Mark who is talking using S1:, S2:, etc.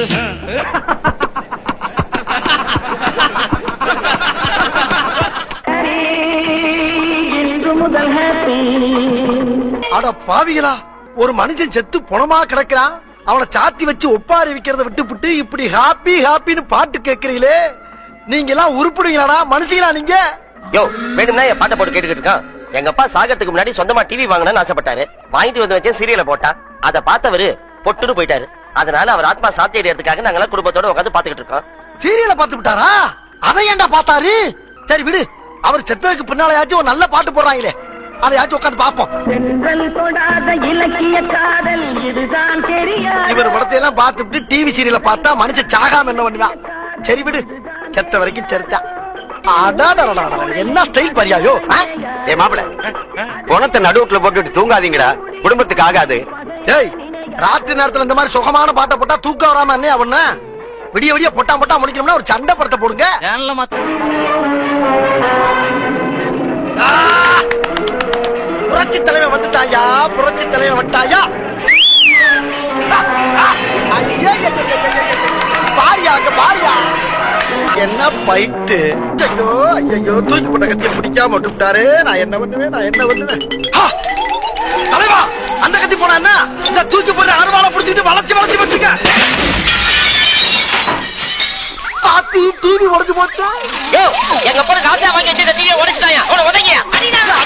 S1: இன்று முதல் ஹாப்பி
S2: அட பாவிகளா ஒரு மனுஷன் செத்து பொணமா கிடக்கிறான் அவனை சாத்தி வச்சு ஒப்பாரி விக்கிறத விட்டுப்புட்டு இப்படி ஹாப்பி ஹாப்பின்னு பாட்டு கேக்குறீங்களே நீங்க எல்லாம் உருப்படுவீங்களாடா மனுஷங்களா நீங்க
S3: யோ வேணும்னா என் பாட்டை போட்டு கேட்டுக்கிட்டு இருக்கான் எங்க அப்பா சாகத்துக்கு முன்னாடி சொந்தமா டிவி வாங்கணும்னு ஆசைப்பட்டாரு வாங்கிட்டு வந்து வச்சேன் சீரியலை போட்டா அதை பார்த்தவரு பொட்டுன்னு போயிட்டாரு அதனால அவர் ஆத்மா சாத்தி அடையறதுக்காக நாங்கெல்லாம் குடும்பத்தோட உட்காந்து பாத்துக்கிட்டு இருக்கோம்
S2: சீரியல பாத்து விட்டாரா அதை ஏன்டா பார்த்தாரு சரி விடு அவர் செத்ததுக்கு பின்னாலயாச்சும் ஒரு நல்ல பாட்டு போடுறாங்களே அதையாச்சும் உட்காந்து பாப்போம்
S1: பெண்கள் தொடாத இலக்கிய காதல் இதுதான் தெரியாது
S2: இவர் படத்தை எல்லாம் பார்த்துட்டு டிவி சீரியல பார்த்தா மனுஷன் சாகாம என்ன பண்ணுவான் சரி விடு செத்த வரைக்கும் செத்தான் அடாடடடடட, என்ன ஸ்டைல் பரியாயோ ஆ?
S3: ஏ மாப்பிள பணத்தை நடுவுக்குள்ள போட்டுட்டு தூங்காதீங்கடா குடும்பத்துக்கு ஆகாது
S2: டேய் ராத்திரி நேரத்துல இந்த மாதிரி சுகமான பாட்டை போட்டா தூக்கம் வராம என்ன அவன விடிய விடிய பொட்டா பொட்டா முடிக்கணும்னா ஒரு சண்டை படத்தை போடுங்க ஆ! புரட்சி தலைவன் வந்துட்டாயா புரட்சி தலைவன் வந்துட்டாயா ஆ, ஆ, ஐயையையையையையைய. பாரியா அங்க பாரியா என்ன பைட்டு ஐயோ ஐயோ தூக்கி போட்ட கத்திய பிடிக்காம விட்டுட்டாரு நான் என்ன பண்ணுவேன் நான் என்ன பண்ணுவேன் ஆ! தலைவா அந்த கத்தி போனா என்ன இந்த தூக்கி போடுற அருவாளை பிடிச்சிட்டு வளைச்சு வளைச்சு வச்சுக்க பாத்தி டிவி உடஞ்சு போச்சு
S3: யோ எங்க அப்பா காசா வாங்கி வச்சிருக்க டிவியை உடைச்சிட்டாயா அவனை உதங்க